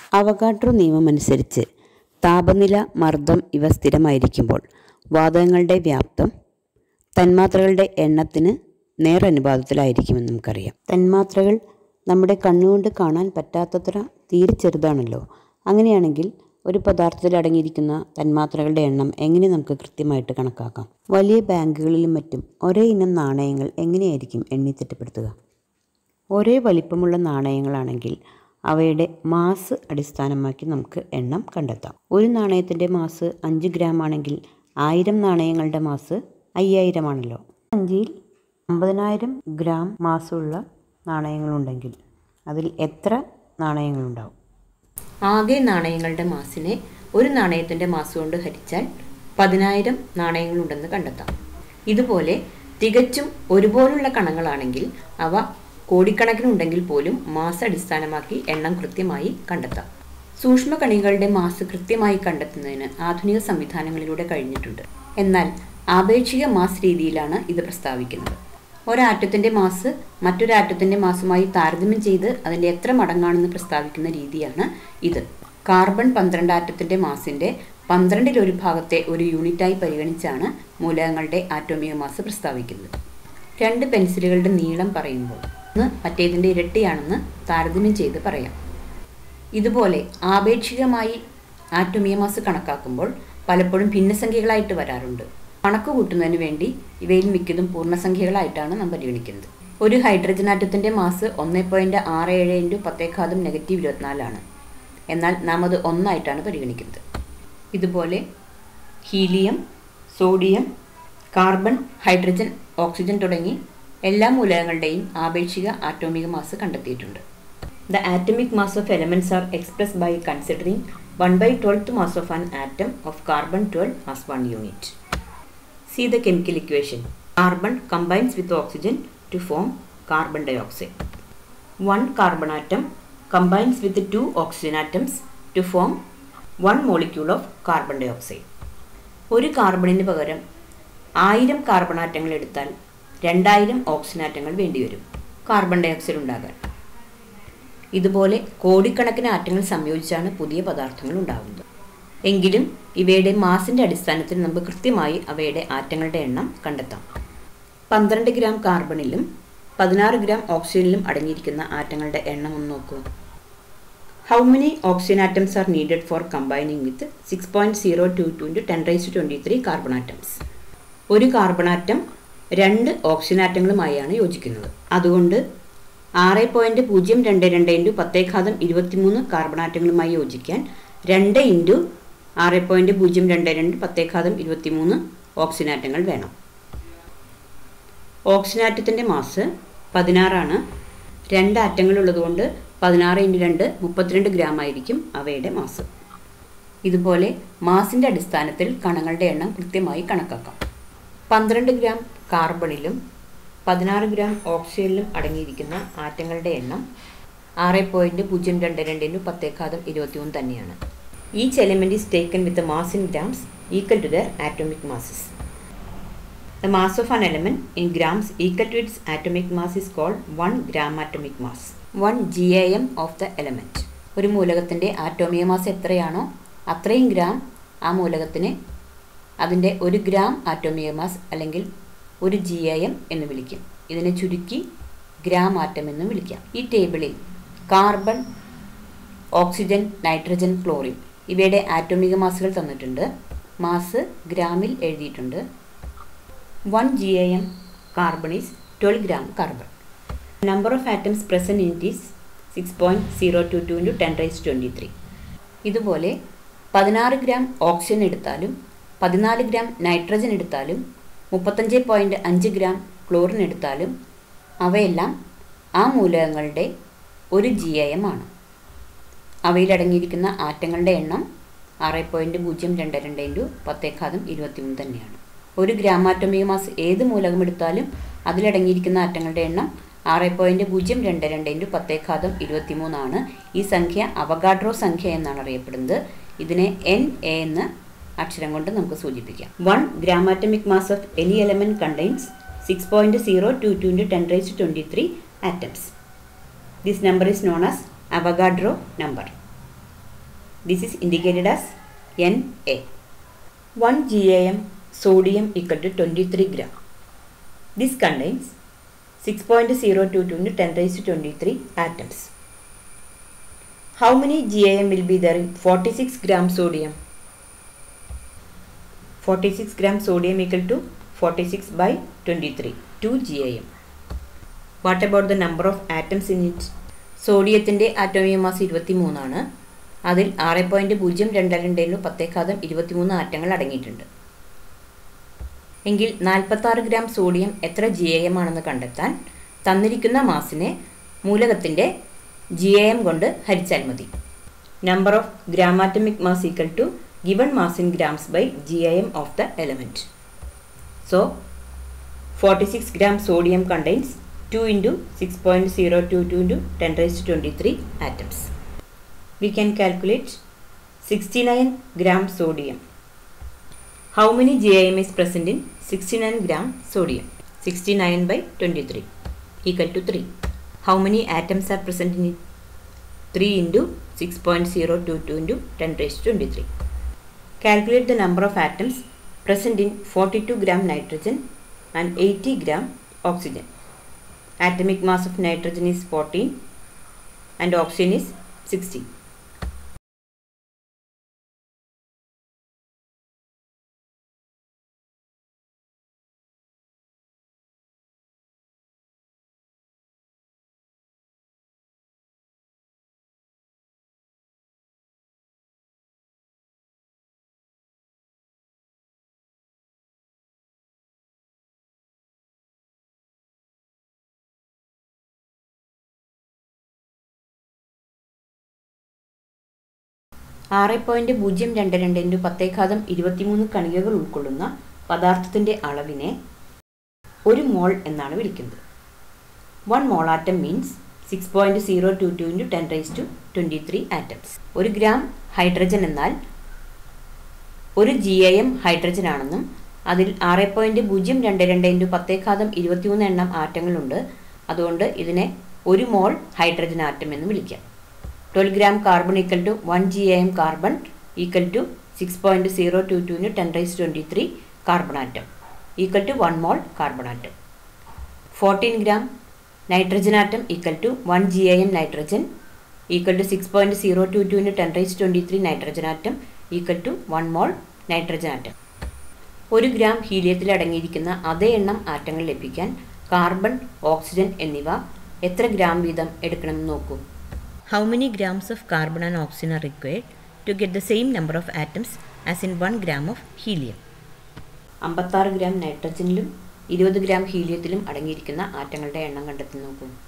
Avogadro നിയമമനുസരിച്ച് താപനില മർദ്ദം ഇവ സ്ഥിരമായിരിക്കുമ്പോൾ വാതകങ്ങളുടെ വ്യാപ്തം തന്മാത്രകളുടെ എണ്ണത്തിന് നേരനുപാതത്തിലായിരിക്കുമെന്ന് നമുക്കറിയാം തന്മാത്രകൾ നമ്മുടെ കണ്ണുകൊണ്ട് കാണാൻ പറ്റാത്തത്ര തീരെ ചെറുതാണല്ലോ അങ്ങനെയാണെങ്കിൽ ഒരു പദാർത്ഥത്തിൽ അടങ്ങിയിരിക്കുന്ന തന്മാത്രകളുടെ എണ്ണം എങ്ങനെ നമുക്ക് കൃത്യമായിട്ട് കണക്കാക്കാം വലിയ ബാങ്കുകളിലും മറ്റും ഒരേ ഇനം നാണയങ്ങൾ എങ്ങനെയായിരിക്കും എണ്ണി തിട്ടപ്പെടുത്തുക ഒരേ വലിപ്പമുള്ള നാണയങ്ങളാണെങ്കിൽ അവയുടെ മാസ് അടിസ്ഥാനമാക്കി നമുക്ക് എണ്ണം കണ്ടെത്താം ഒരു നാണയത്തിൻ്റെ മാസ് അഞ്ച് ഗ്രാം ആണെങ്കിൽ ആയിരം നാണയങ്ങളുടെ മാസ് അയ്യായിരമാണല്ലോ അഞ്ചിൽ അമ്പതിനായിരം ഗ്രാം മാസമുള്ള നാണയങ്ങളുണ്ടെങ്കിൽ അതിൽ എത്ര നാണയങ്ങളുണ്ടാവും ആകെ നാണയങ്ങളുടെ മാസിനെ ഒരു നാണയത്തിൻ്റെ മാസ് കൊണ്ട് ഹരിച്ചാൽ പതിനായിരം നാണയങ്ങളുണ്ടെന്ന് കണ്ടെത്താം ഇതുപോലെ തികച്ചും ഒരുപോലുള്ള കണങ്ങളാണെങ്കിൽ അവ കോടിക്കണക്കിനുണ്ടെങ്കിൽ പോലും മാസ് അടിസ്ഥാനമാക്കി എണ്ണം കൃത്യമായി കണ്ടെത്താം സൂക്ഷ്മകണികളുടെ മാസ് കൃത്യമായി കണ്ടെത്തുന്നതിന് ആധുനിക സംവിധാനങ്ങളിലൂടെ കഴിഞ്ഞിട്ടുണ്ട് എന്നാൽ ആപേക്ഷിക മാസ് രീതിയിലാണ് ഇത് പ്രസ്താവിക്കുന്നത് ഒരാറ്റത്തിൻ്റെ മാസ് മറ്റൊരാറ്റത്തിൻ്റെ മാസുമായി താരതമ്യം ചെയ്ത് അതിൻ്റെ എത്ര മടങ്ങാണെന്ന് പ്രസ്താവിക്കുന്ന രീതിയാണ് ഇത് കാർബൺ പന്ത്രണ്ട് ആറ്റത്തിൻ്റെ മാസിൻ്റെ പന്ത്രണ്ടിലൊരു ഭാഗത്തെ ഒരു യൂണിറ്റായി പരിഗണിച്ചാണ് മൂലകങ്ങളുടെ ആറ്റോമിക മാസ് പ്രസ്താവിക്കുന്നത് രണ്ട് പെൻസിലുകളുടെ നീളം പറയുമ്പോൾ ഒന്ന് മറ്റേതിൻ്റെ ഇരട്ടിയാണെന്ന് താരതമ്യം ചെയ്ത് പറയാം ഇതുപോലെ ആപേക്ഷികമായി ആറ്റോമിക മാസ് കണക്കാക്കുമ്പോൾ പലപ്പോഴും ഭിന്നസംഖ്യകളായിട്ട് വരാറുണ്ട് കണക്ക് കൂട്ടുന്നതിന് വേണ്ടി ഇവയിൽ മിക്കതും പൂർണ്ണസംഖ്യകളായിട്ടാണ് നാം പരിഗണിക്കുന്നത് ഒരു ഹൈഡ്രജൻ ആറ്റത്തിൻ്റെ മാസ് ഒന്ന് പോയിൻറ്റ് ആറ് ഏഴ് ഇൻറ്റു പത്തേക്കാതും നെഗറ്റീവ് ഇരുപത്തിനാലാണ് എന്നാൽ നാം അത് ഒന്നായിട്ടാണ് പരിഗണിക്കുന്നത് ഇതുപോലെ helium sodium carbon hydrogen oxygen തുടങ്ങി എല്ലാ മൂലകങ്ങളുടെയും ആപേക്ഷിക ആറ്റോമിക മാസ് കണ്ടെത്തിയിട്ടുണ്ട് the atomic mass of elements are express by considering one by twelfth mass of an atom of carbon twelve as one unit See the chemical equation. Carbon combines with oxygen to form carbon dioxide. One carbon atom combines with the two oxygen atoms to form one molecule of carbon dioxide. ഒരു കാർബണിന് പകരം ആയിരം carbon ആറ്റങ്ങൾ എടുത്താൽ രണ്ടായിരം oxygen ആറ്റങ്ങൾ വേണ്ടിവരും carbon dioxide ഉണ്ടാകാൻ ഇതുപോലെ കോടിക്കണക്കിന് ആറ്റങ്ങൾ സംയോജിച്ചാണ് പുതിയ പദാർത്ഥങ്ങൾ ഉണ്ടാകുന്നത് എങ്കിലും ഇവയുടെ മാസിൻ്റെ അടിസ്ഥാനത്തിൽ നമുക്ക് കൃത്യമായി അവയുടെ ആറ്റങ്ങളുടെ എണ്ണം കണ്ടെത്താം പന്ത്രണ്ട് ഗ്രാം കാർബണിലും പതിനാറ് ഗ്രാം ഓക്സിജനിലും അടങ്ങിയിരിക്കുന്ന ആറ്റങ്ങളുടെ എണ്ണം ഒന്ന് നോക്കൂ how many oxygen atoms are needed for combining with six point zero two two into ten raise twenty three carbon atoms ഒരു കാർബൺ ആറ്റം രണ്ട് ഓക്സിജൻ ആറ്റങ്ങളുമായാണ് യോജിക്കുന്നത് അതുകൊണ്ട് ആറ് പോയിൻറ്റ് പൂജ്യം രണ്ട് രണ്ട് ഇൻറ്റു പത്തേഘാതം ഇരുപത്തിമൂന്ന് കാർബൺ ആറ്റങ്ങളുമായി യോജിക്കാൻ രണ്ട് ഇൻറ്റു ആറ് പോയിൻറ്റ് പൂജ്യം രണ്ട് രണ്ട് പത്തേഘാതം ഇരുപത്തിമൂന്ന് ഓക്സിജൻ ആറ്റങ്ങൾ വേണം ഓക്സിജൻ ആറ്റത്തിൻ്റെ മാസ് പതിനാറാണ് രണ്ട് ആറ്റങ്ങൾ ഉള്ളതുകൊണ്ട് പതിനാറ് ഇൻറ്റു രണ്ട് മുപ്പത്തിരണ്ട് ഗ്രാം ആയിരിക്കും അവയുടെ മാസ് ഇതുപോലെ മാസിൻ്റെ അടിസ്ഥാനത്തിൽ കണങ്ങളുടെ എണ്ണം കൃത്യമായി കണക്കാക്കാം പന്ത്രണ്ട് ഗ്രാം കാർബണിലും പതിനാറ് ഗ്രാം ഓക്സിജനിലും അടങ്ങിയിരിക്കുന്ന ആറ്റങ്ങളുടെ എണ്ണം ആറ് പോയിൻറ്റ് പൂജ്യം രണ്ട് രണ്ടിന് പത്തേക്കാതം ഇരുപത്തിമൂന്ന് തന്നെയാണ് each element is taken with mass in grams equal to their atomic masses the mass of an element in grams equal to its atomic mass is called one gram atomic mass one G A M of the element ഒരു മൂലകത്തിൻ്റെ ആറ്റോമിക mass എത്രയാണോ അത്രയും gram ആ മൂലകത്തിന് അതിൻ്റെ ഒരു gram ആറ്റോമിക mass അല്ലെങ്കിൽ ഒരു G I M എന്ന് വിളിക്കും ഇതിനെ ചുരുക്കി ഗ്രാം ആറ്റം എന്ന് വിളിക്കാം ഈ ടേബിളിൽ കാർബൺ ഓക്സിജൻ നൈട്രജൻ ക്ലോറിൻ ഇവയുടെ ആറ്റോമിക മാസുകൾ തന്നിട്ടുണ്ട് മാസ് ഗ്രാമിൽ എഴുതിയിട്ടുണ്ട് one G I M carbon is twelve gram carbon number of atoms present in it is six point zero two two into ten raise twenty three ഇതുപോലെ പതിനാറ് gram oxygen എടുത്താലും പതിനാല് gram nitrogen എടുത്താലും മുപ്പത്തഞ്ച് point അഞ്ച് gram chlorine എടുത്താലും അവയെല്ലാം ആ മൂലകങ്ങളുടെ ഒരു ജി ഐ എം ആണ് അവയിലടങ്ങിയിരിക്കുന്ന ആറ്റങ്ങളുടെ എണ്ണം ആറ് പോയിൻറ്റ് പൂജ്യം രണ്ട് രണ്ട് ഇൻറ്റു പത്തേക്കാതം ഇരുപത്തിമൂന്ന് തന്നെയാണ് ഒരു ഗ്രാമാറ്റോമിക മാസ് ഏത് മൂലകം എടുത്താലും അതിലടങ്ങിയിരിക്കുന്ന ആറ്റങ്ങളുടെ എണ്ണം ആറ് പോയിൻറ്റ് പൂജ്യം രണ്ട് രണ്ട് ഇൻറ്റു പത്തേക്കാതം ഇരുപത്തിമൂന്നാണ് ഈ സംഖ്യ അവഗാഡ്രോ സംഖ്യ എന്നാണ് അറിയപ്പെടുന്നത് ഇതിനെ എൻ എ എന്ന് അക്ഷരം കൊണ്ട് നമുക്ക് സൂചിപ്പിക്കാം one gram atomic mass of any element contains six point zero two two into ten raise twenty three atoms this number is known as Avogadro number This is indicated as Na. 1 GAM sodium equal to 23 gram. This contains 6.022 into 10 raised to 23 atoms. How many GAM will be there in 46 gram sodium? 46 gram sodium equal to 46 by 23, 2 GAM. What about the number of atoms in it? സോഡിയത്തിൻ്റെ ആറ്റോമിക mass ഇരുപത്തി മൂന്നാണ് അതിൽ ആറ് point പൂജ്യം രണ്ട് രണ്ടേഴ് പത്തേക്കാതം ഇരുപത്തിമൂന്ന് ആറ്റങ്ങൾ അടങ്ങിയിട്ടുണ്ട് എങ്കിൽ നാൽപ്പത്താറ് ഗ്രാം സോഡിയം എത്ര ജി എ എം ആണെന്ന് കണ്ടെത്താൻ തന്നിരിക്കുന്ന മാസിനെ മൂലകത്തിൻ്റെ ജി എ എം കൊണ്ട് ഹരിച്ചാൽ മതി number of gram atomic mass equal to given mass in grams by G A M of the element so forty six gram sodium contains 2 into 6.022 into 10 raised to 23 atoms. We can calculate 69 gram sodium. How many GIM is present in 69 gram sodium? 69 by 23 equal to 3. How many atoms are present in it? 3 into 6.022 into 10 raised to 23. Calculate the number of atoms present in 42 gram nitrogen and 80 gram oxygen. Atomic mass of nitrogen is 14 and oxygen is 60. ആറ് point പൂജ്യം രണ്ട് രണ്ട് into പത്തേഘാതം ഇരുപത്തിമൂന്ന് കണികകൾ ഉൾക്കൊള്ളുന്ന പദാർത്ഥത്തിൻ്റെ അളവിനെ ഒരു mole എന്നാണ് വിളിക്കുന്നത് one mole atom means six point zero two two into ten raise two twenty three atoms ഒരു ഗ്രാം ഹൈഡ്രജൻ എന്നാൽ ഒരു ജി എ എം ഹൈഡ്രജൻ ആണെന്നും അതിൽ ആറ് പോയിൻറ്റ് പൂജ്യം രണ്ട് രണ്ട് ഇൻറ്റു പത്തേഘാതം ഇരുപത്തിമൂന്ന് എണ്ണം ആറ്റങ്ങളുണ്ട് അതുകൊണ്ട് ഇതിനെ ഒരു മോൾ ഹൈഡ്രജൻ ആറ്റം എന്ന് വിളിക്കാം twelve gram carbon equal to one G A M carbon equal to six point zero two ടുവിന് ten raise twenty three carbon atom equal to one mole carbon atom fourteen gram nitrogen atom equal to one G A M nitrogen equal to six point zero two ടുവിന് ten raise twenty three nitrogen atom equal to one mole nitrogen atom ഒരു gram ഹീലിയത്തിൽ അടങ്ങിയിരിക്കുന്ന അതേ എണ്ണം ആറ്റങ്ങൾ ലഭിക്കാൻ carbon oxygen എന്നിവ എത്ര ഗ്രാം വീതം എടുക്കണമെന്ന് നോക്കൂ How many grams of carbon and oxygen are required to get the same number of atoms as in 1 gram of helium? അമ്പത്താറ് ഗ്രാം നൈട്രജനിലും ഇരുപത് ഗ്രാം ഹീലിയത്തിലും അടങ്ങിയിരിക്കുന്ന ആറ്റങ്ങളുടെ എണ്ണം കണ്ടെത്തി നോക്കൂ